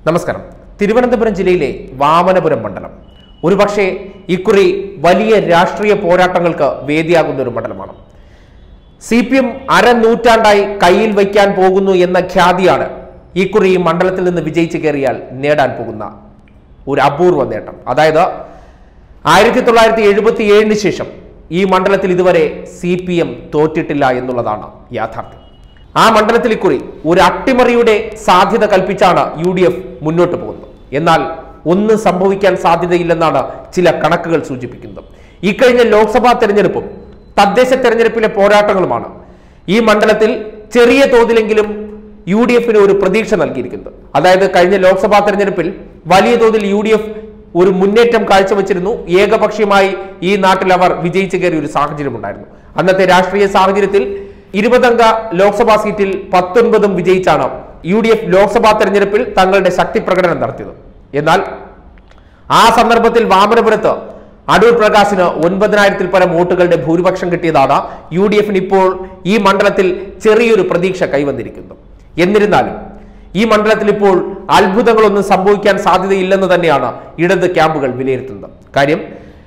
നമസ്കാരം തിരുവനന്തപുരം ജില്ലയിലെ വാമനപുരം മണ്ഡലം ഒരുപക്ഷെ ഇക്കുറി വലിയ രാഷ്ട്രീയ പോരാട്ടങ്ങൾക്ക് വേദിയാകുന്ന ഒരു മണ്ഡലമാണ് സി പി എം അരനൂറ്റാണ്ടായി കയ്യിൽ വയ്ക്കാൻ പോകുന്നു എന്ന ഖ്യാതിയാണ് ഇക്കുറി ഈ മണ്ഡലത്തിൽ നിന്ന് വിജയിച്ച് കയറിയാൽ നേടാൻ പോകുന്ന ഒരു അപൂർവ നേട്ടം അതായത് ആയിരത്തി തൊള്ളായിരത്തി എഴുപത്തി ഏഴിന് ശേഷം ഈ മണ്ഡലത്തിൽ ഇതുവരെ സി പി എം തോറ്റിട്ടില്ല എന്നുള്ളതാണ് യാഥാർത്ഥ്യം ആ മണ്ഡലത്തിൽ ഇക്കുറി ഒരു അട്ടിമറിയുടെ സാധ്യത കൽപ്പിച്ചാണ് യു ഡി എഫ് മുന്നോട്ട് പോകുന്നത് എന്നാൽ ഒന്നും സംഭവിക്കാൻ സാധ്യതയില്ലെന്നാണ് ചില കണക്കുകൾ സൂചിപ്പിക്കുന്നത് ഇക്കഴിഞ്ഞ ലോക്സഭാ തെരഞ്ഞെടുപ്പും തദ്ദേശ തെരഞ്ഞെടുപ്പിലെ പോരാട്ടങ്ങളുമാണ് ഈ മണ്ഡലത്തിൽ ചെറിയ തോതിലെങ്കിലും യു ഡി എഫിന് ഒരു പ്രതീക്ഷ നൽകിയിരിക്കുന്നത് അതായത് കഴിഞ്ഞ ലോക്സഭാ തെരഞ്ഞെടുപ്പിൽ വലിയ തോതിൽ യു ഡി എഫ് ഒരു മുന്നേറ്റം കാഴ്ചവെച്ചിരുന്നു ഏകപക്ഷീയമായി ഈ നാട്ടിൽ അവർ വിജയിച്ചു കയറിയ ഒരു സാഹചര്യം ഉണ്ടായിരുന്നു അന്നത്തെ രാഷ്ട്രീയ സാഹചര്യത്തിൽ ഇരുപതംഗ ലോക്സഭാ സീറ്റിൽ പത്തൊൻപതും വിജയിച്ചാണ് യു ഡി എഫ് ലോക്സഭാ തെരഞ്ഞെടുപ്പിൽ തങ്ങളുടെ ശക്തി പ്രകടനം നടത്തിയത് എന്നാൽ ആ സന്ദർഭത്തിൽ വാമനപുരത്ത് അടൂർ പ്രകാശിന് ഒൻപതിനായിരത്തിൽ പരം വോട്ടുകളുടെ ഭൂരിപക്ഷം കിട്ടിയതാണ് യു ഡി എഫിന് ഇപ്പോൾ ഈ മണ്ഡലത്തിൽ ചെറിയൊരു പ്രതീക്ഷ കൈവന്നിരിക്കുന്നു എന്നിരുന്നാലും ഈ മണ്ഡലത്തിൽ ഇപ്പോൾ അത്ഭുതങ്ങളൊന്നും സംഭവിക്കാൻ സാധ്യതയില്ലെന്ന് തന്നെയാണ് ഇടത് ക്യാമ്പുകൾ വിലയിരുത്തുന്നത് കാര്യം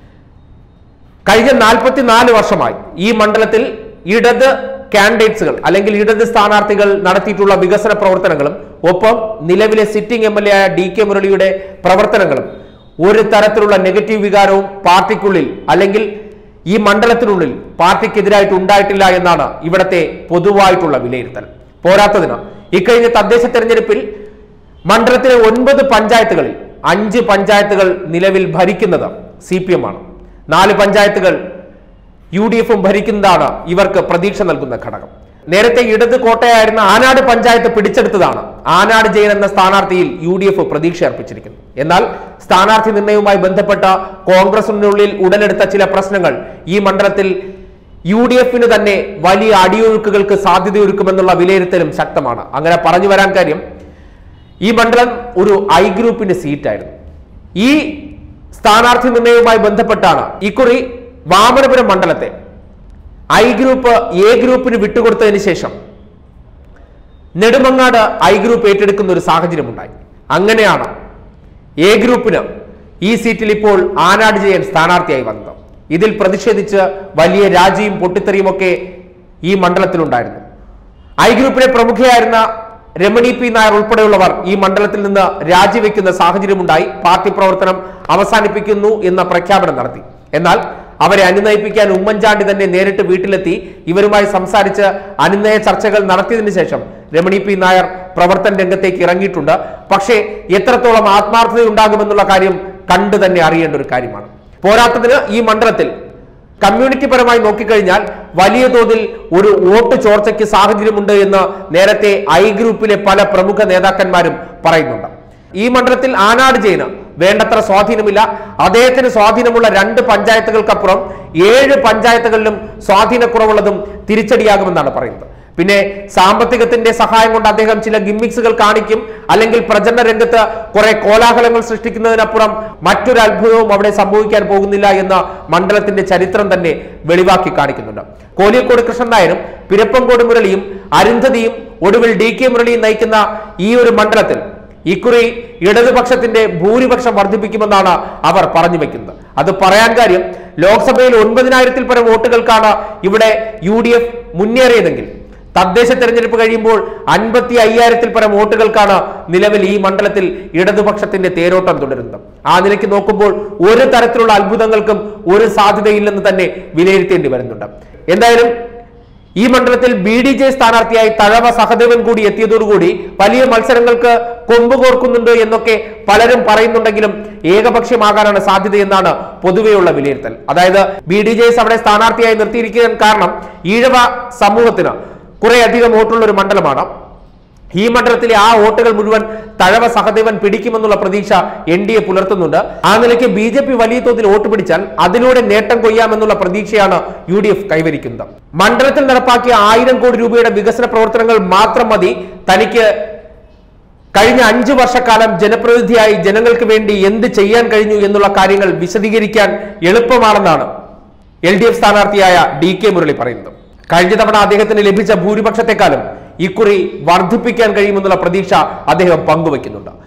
കഴിഞ്ഞ നാൽപ്പത്തിനാല് വർഷമായി ഈ മണ്ഡലത്തിൽ ഇടത് കാൻഡിഡേറ്റ്സുകൾ അല്ലെങ്കിൽ ഇടത് സ്ഥാനാർത്ഥികൾ നടത്തിയിട്ടുള്ള വികസന പ്രവർത്തനങ്ങളും ഒപ്പം നിലവിലെ സിറ്റിംഗ് എം എൽ എ ആയ ഡി കെ മുരളിയുടെ പ്രവർത്തനങ്ങളും ഒരു തരത്തിലുള്ള നെഗറ്റീവ് വികാരവും പാർട്ടിക്കുള്ളിൽ അല്ലെങ്കിൽ ഈ മണ്ഡലത്തിനുള്ളിൽ പാർട്ടിക്കെതിരായിട്ട് ഉണ്ടായിട്ടില്ല എന്നാണ് ഇവിടത്തെ പൊതുവായിട്ടുള്ള വിലയിരുത്തൽ പോരാത്തതിന് ഇക്കഴിഞ്ഞ തദ്ദേശ തെരഞ്ഞെടുപ്പിൽ മണ്ഡലത്തിലെ ഒൻപത് പഞ്ചായത്തുകളിൽ അഞ്ച് പഞ്ചായത്തുകൾ നിലവിൽ ഭരിക്കുന്നത് സി പി എം ആണ് നാല് പഞ്ചായത്തുകൾ യു ഡി എഫും ഭരിക്കുന്നതാണ് ഇവർക്ക് പ്രതീക്ഷ നൽകുന്ന ഘടകം നേരത്തെ ഇടത് കോട്ടയായിരുന്ന ആനാട് പഞ്ചായത്ത് പിടിച്ചെടുത്തതാണ് ആനാട് ജയൻ എന്ന സ്ഥാനാർത്ഥിയിൽ യു ഡി എഫ് പ്രതീക്ഷ അർപ്പിച്ചിരിക്കുന്നു എന്നാൽ സ്ഥാനാർത്ഥി നിർണയവുമായി ബന്ധപ്പെട്ട കോൺഗ്രസിനുള്ളിൽ ഉടലെടുത്ത ചില പ്രശ്നങ്ങൾ ഈ മണ്ഡലത്തിൽ യു ഡി എഫിന് തന്നെ വലിയ അടിയൊഴുക്കുകൾക്ക് സാധ്യതയൊരുക്കുമെന്നുള്ള വിലയിരുത്തലും ശക്തമാണ് അങ്ങനെ പറഞ്ഞു വരാൻ കാര്യം ഈ മണ്ഡലം ഒരു ഐ ഗ്രൂപ്പിന്റെ സീറ്റായിരുന്നു ഈ സ്ഥാനാർത്ഥി നിർണയവുമായി ബന്ധപ്പെട്ടാണ് ഇക്കുറി വാമനപുരം മണ്ഡലത്തെ ഐ ഗ്രൂപ്പ് എ ഗ്രൂപ്പിന് വിട്ടുകൊടുത്തതിന് ശേഷം നെടുമങ്ങാട് ഐ ഗ്രൂപ്പ് ഏറ്റെടുക്കുന്ന ഒരു സാഹചര്യം ഉണ്ടായി അങ്ങനെയാണ് എ ഗ്രൂപ്പിന് ഈ സീറ്റിൽ ഇപ്പോൾ ആനാട് ജയൻ സ്ഥാനാർത്ഥിയായി വന്നത് ഇതിൽ പ്രതിഷേധിച്ച് വലിയ രാജിയും പൊട്ടിത്തെറിയും ഒക്കെ ഈ മണ്ഡലത്തിലുണ്ടായിരുന്നു ഐ ഗ്രൂപ്പിലെ പ്രമുഖയായിരുന്ന രമണി പി നായർ ഉൾപ്പെടെയുള്ളവർ ഈ മണ്ഡലത്തിൽ നിന്ന് രാജിവെക്കുന്ന സാഹചര്യമുണ്ടായി പാർട്ടി പ്രവർത്തനം അവസാനിപ്പിക്കുന്നു എന്ന പ്രഖ്യാപനം നടത്തി എന്നാൽ അവരെ അനുനയിപ്പിക്കാൻ ഉമ്മൻചാണ്ടി തന്നെ നേരിട്ട് വീട്ടിലെത്തി ഇവരുമായി സംസാരിച്ച് അനുനയ ചർച്ചകൾ നടത്തിയതിനു ശേഷം രമണി പി നായർ പ്രവർത്തന രംഗത്തേക്ക് ഇറങ്ങിയിട്ടുണ്ട് പക്ഷേ എത്രത്തോളം ആത്മാർത്ഥത ഉണ്ടാകുമെന്നുള്ള കാര്യം കണ്ടു തന്നെ അറിയേണ്ട ഒരു കാര്യമാണ് പോരാട്ടത്തിന് ഈ മണ്ഡലത്തിൽ കമ്മ്യൂണിറ്റി പരമായി നോക്കിക്കഴിഞ്ഞാൽ വലിയ തോതിൽ ഒരു വോട്ട് ചോർച്ചയ്ക്ക് സാഹചര്യമുണ്ട് എന്ന് നേരത്തെ ഐ ഗ്രൂപ്പിലെ പല പ്രമുഖ നേതാക്കന്മാരും പറയുന്നുണ്ട് ഈ മണ്ഡലത്തിൽ ആനാട് ജയന് വേണ്ടത്ര സ്വാധീനമില്ല അദ്ദേഹത്തിന് സ്വാധീനമുള്ള രണ്ട് പഞ്ചായത്തുകൾക്കപ്പുറം ഏഴ് പഞ്ചായത്തുകളിലും സ്വാധീനക്കുറവുള്ളതും തിരിച്ചടിയാകുമെന്നാണ് പറയുന്നത് പിന്നെ സാമ്പത്തികത്തിന്റെ സഹായം കൊണ്ട് അദ്ദേഹം ചില ഗിമ്മിക്സുകൾ കാണിക്കും അല്ലെങ്കിൽ പ്രചരണ രംഗത്ത് കുറെ കോലാഹലങ്ങൾ സൃഷ്ടിക്കുന്നതിനപ്പുറം മറ്റൊരു അത്ഭുതവും അവിടെ സംഭവിക്കാൻ പോകുന്നില്ല എന്ന മണ്ഡലത്തിന്റെ ചരിത്രം തന്നെ വെളിവാക്കി കാണിക്കുന്നുണ്ട് കോലിയക്കോട് കൃഷ്ണൻ നായരും പിരപ്പങ്കോട് മുരളിയും അരുന്ധതിയും ഒടുവിൽ ഡി കെ മുരളിയും നയിക്കുന്ന ഈ ഒരു മണ്ഡലത്തിൽ ഇക്കുറി ഇടതുപക്ഷത്തിന്റെ ഭൂരിപക്ഷം വർദ്ധിപ്പിക്കുമെന്നാണ് അവർ പറഞ്ഞു വെക്കുന്നത് അത് പറയാൻ കാര്യം ലോക്സഭയിൽ ഒൻപതിനായിരത്തിൽ പരം വോട്ടുകൾക്കാണ് ഇവിടെ യു ഡി എഫ് മുന്നേറിയതെങ്കിൽ തദ്ദേശ തെരഞ്ഞെടുപ്പ് കഴിയുമ്പോൾ അൻപത്തി അയ്യായിരത്തിൽ പരം വോട്ടുകൾക്കാണ് നിലവിൽ ഈ മണ്ഡലത്തിൽ ഇടതുപക്ഷത്തിന്റെ തേരോട്ടം തുടരുന്നത് ആ നിലയ്ക്ക് നോക്കുമ്പോൾ ഒരു തരത്തിലുള്ള അത്ഭുതങ്ങൾക്കും ഒരു സാധ്യതയില്ലെന്ന് തന്നെ വിലയിരുത്തേണ്ടി വരുന്നുണ്ട് എന്തായാലും ഈ മണ്ഡലത്തിൽ ബി ഡി ജെ സ്ഥാനാർത്ഥിയായി തഴവ സഹദേവൻ കൂടി എത്തിയതോടുകൂടി വലിയ മത്സരങ്ങൾക്ക് കൊമ്പ് കോർക്കുന്നുണ്ട് എന്നൊക്കെ പലരും പറയുന്നുണ്ടെങ്കിലും ഏകപക്ഷീയമാകാനാണ് സാധ്യതയെന്നാണ് പൊതുവെയുള്ള വിലയിരുത്തൽ അതായത് ബി ഡി ജെ എസ് അവിടെ സ്ഥാനാർത്ഥിയായി നിർത്തിയിരിക്കാൻ കാരണം ഈഴവ സമൂഹത്തിന് കുറെ അധികം വോട്ടുള്ള ഒരു മണ്ഡലമാണ് ഈ മണ്ഡലത്തിലെ ആ വോട്ടുകൾ മുഴുവൻ തഴവ സഹദേവൻ പിടിക്കുമെന്നുള്ള പ്രതീക്ഷ എൻ ഡി എ പുലർത്തുന്നുണ്ട് ആ നിലയ്ക്ക് ബി ജെ പി വലിയ തോതിൽ വോട്ട് പിടിച്ചാൽ അതിലൂടെ നേട്ടം കൊയ്യാമെന്നുള്ള പ്രതീക്ഷയാണ് യു ഡി എഫ് കൈവരിക്കുന്നത് മണ്ഡലത്തിൽ നടപ്പാക്കിയ ആയിരം കോടി രൂപയുടെ വികസന പ്രവർത്തനങ്ങൾ മാത്രം മതി തനിക്ക് കഴിഞ്ഞ അഞ്ചു വർഷക്കാലം ജനപ്രതിനിധിയായി ജനങ്ങൾക്ക് വേണ്ടി എന്ത് ചെയ്യാൻ കഴിഞ്ഞു എന്നുള്ള കാര്യങ്ങൾ വിശദീകരിക്കാൻ എളുപ്പമാണെന്നാണ് എൽ ഡി എഫ് സ്ഥാനാർത്ഥിയായ ഡി കെ മുരളി പറയുന്നത് കഴിഞ്ഞ തവണ അദ്ദേഹത്തിന് ലഭിച്ച ഭൂരിപക്ഷത്തെക്കാളും ഇക്കുറി വർദ്ധിപ്പിക്കാൻ കഴിയുമെന്നുള്ള പ്രതീക്ഷ അദ്ദേഹം പങ്കുവെക്കുന്നുണ്ട്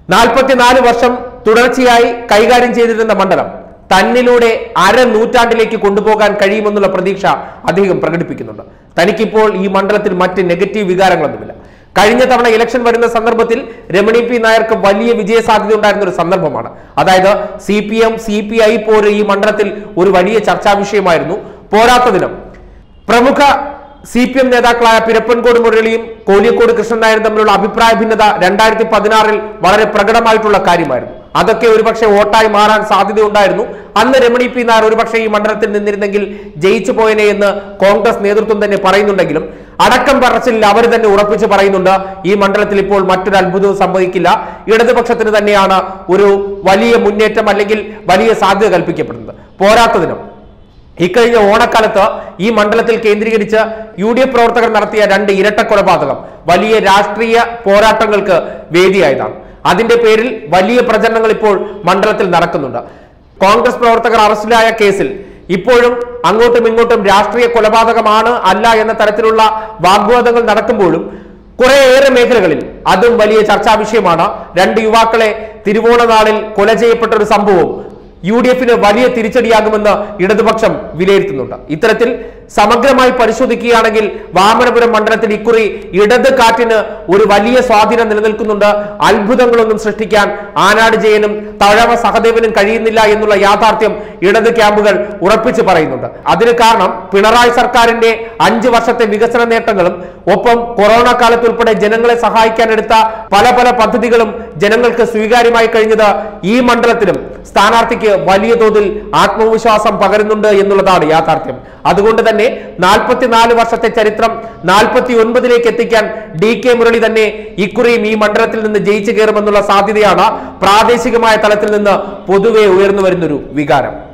നാൽപ്പത്തിനാല് വർഷം തുടർച്ചയായി കൈകാര്യം ചെയ്തിരുന്ന മണ്ഡലം തന്നിലൂടെ അര നൂറ്റാണ്ടിലേക്ക് കൊണ്ടുപോകാൻ കഴിയുമെന്നുള്ള പ്രതീക്ഷ അദ്ദേഹം പ്രകടിപ്പിക്കുന്നുണ്ട് തനിക്കിപ്പോൾ ഈ മണ്ഡലത്തിൽ മറ്റ് നെഗറ്റീവ് വികാരങ്ങളൊന്നുമില്ല കഴിഞ്ഞ തവണ ഇലക്ഷൻ വരുന്ന സന്ദർഭത്തിൽ രമണി പി നായർക്ക് വലിയ വിജയ സാധ്യത ഉണ്ടായിരുന്ന ഒരു സന്ദർഭമാണ് അതായത് C P M C P I പോര് ഈ മണ്ഡലത്തിൽ ഒരു വലിയ ചർച്ചാ വിഷയമായിരുന്നു പോരാത്തതിനും പ്രമുഖ സി പി എം നേതാക്കളായ പിരപ്പൻകോട് മുരളിയും കോലിയക്കോട് കൃഷ്ണൻ നായരും തമ്മിലുള്ള അഭിപ്രായ ഭിന്നത രണ്ടായിരത്തി പതിനാറിൽ വളരെ പ്രകടമായിട്ടുള്ള കാര്യമായിരുന്നു അതൊക്കെ ഒരുപക്ഷെ വോട്ടായി മാറാൻ സാധ്യതയുണ്ടായിരുന്നു അന്ന് രമണി പി നായർ ഒരുപക്ഷെ ഈ മണ്ഡലത്തിൽ നിന്നിരുന്നെങ്കിൽ ജയിച്ചു പോയനെ എന്ന് കോൺഗ്രസ് നേതൃത്വം തന്നെ പറയുന്നുണ്ടെങ്കിലും അടക്കം പറച്ചിൽ അവർ തന്നെ ഉറപ്പിച്ച് പറയുന്നുണ്ട് ഈ മണ്ഡലത്തിൽ ഇപ്പോൾ മറ്റൊരു അത്ഭുതവും സംഭവിക്കില്ല ഇടതുപക്ഷത്തിന് തന്നെയാണ് ഒരു വലിയ മുന്നേറ്റം അല്ലെങ്കിൽ വലിയ സാധ്യത കൽപ്പിക്കപ്പെടുന്നത് പോരാത്തതിനും ഇക്കഴിഞ്ഞ ഓണക്കാലത്ത് ഈ മണ്ഡലത്തിൽ കേന്ദ്രീകരിച്ച് യു ഡി എഫ് പ്രവർത്തകർ നടത്തിയ രണ്ട് ഇരട്ട കൊലപാതകം വലിയ രാഷ്ട്രീയ പോരാട്ടങ്ങൾക്ക് വേദിയായതാണ് അതിന്റെ പേരിൽ വലിയ പ്രചരണങ്ങൾ ഇപ്പോൾ മണ്ഡലത്തിൽ നടക്കുന്നുണ്ട് കോൺഗ്രസ് പ്രവർത്തകർ അറസ്റ്റിലായ കേസിൽ ഇപ്പോഴും അങ്ങോട്ടും ഇങ്ങോട്ടും രാഷ്ട്രീയ കൊലപാതകമാണ് അല്ല എന്ന തരത്തിലുള്ള വാഗ്വാദങ്ങൾ നടക്കുമ്പോഴും കുറേയേറെ മേഖലകളിൽ അതും വലിയ ചർച്ചാ വിഷയമാണ് രണ്ട് യുവാക്കളെ തിരുവോണ നാളിൽ കൊല ചെയ്യപ്പെട്ട ഒരു സംഭവം യു ഡി എഫിന് വലിയ തിരിച്ചടിയാകുമെന്ന് ഇടതുപക്ഷം വിലയിരുത്തുന്നുണ്ട് ഇത്തരത്തിൽ സമഗ്രമായി പരിശോധിക്കുകയാണെങ്കിൽ വാമനപുരം മണ്ഡലത്തിൽ ഇക്കുറി ഇടത് കാറ്റിന് ഒരു വലിയ സ്വാധീനം നിലനിൽക്കുന്നുണ്ട് അത്ഭുതങ്ങളൊന്നും സൃഷ്ടിക്കാൻ ആനാട് ജയനും തഴവ സഹദേവനും കഴിയുന്നില്ല എന്നുള്ള യാഥാർത്ഥ്യം ഇടത് ക്യാമ്പുകൾ ഉറപ്പിച്ചു പറയുന്നുണ്ട് അതിന് കാരണം പിണറായി സർക്കാരിന്റെ അഞ്ചു വർഷത്തെ വികസന നേട്ടങ്ങളും ഒപ്പം കൊറോണ കാലത്ത് ഉൾപ്പെടെ ജനങ്ങളെ സഹായിക്കാൻ എടുത്ത പല പല പദ്ധതികളും ജനങ്ങൾക്ക് സ്വീകാര്യമായി കഴിഞ്ഞത് ഈ മണ്ഡലത്തിലും സ്ഥാനാർത്ഥിക്ക് വലിയ തോതിൽ ആത്മവിശ്വാസം പകരുന്നുണ്ട് എന്നുള്ളതാണ് യാഥാർത്ഥ്യം അതുകൊണ്ട് തന്നെ നാൽപ്പത്തിനാല് വർഷത്തെ ചരിത്രം നാൽപ്പത്തി ഒൻപതിലേക്ക് എത്തിക്കാൻ ഡി കെ മുരളി തന്നെ ഇക്കുറിയും ഈ മണ്ഡലത്തിൽ നിന്ന് ജയിച്ചു കയറുമെന്നുള്ള സാധ്യതയാണ് പ്രാദേശികമായ തലത്തിൽ നിന്ന് പൊതുവെ ഉയർന്നു വരുന്നൊരു വികാരം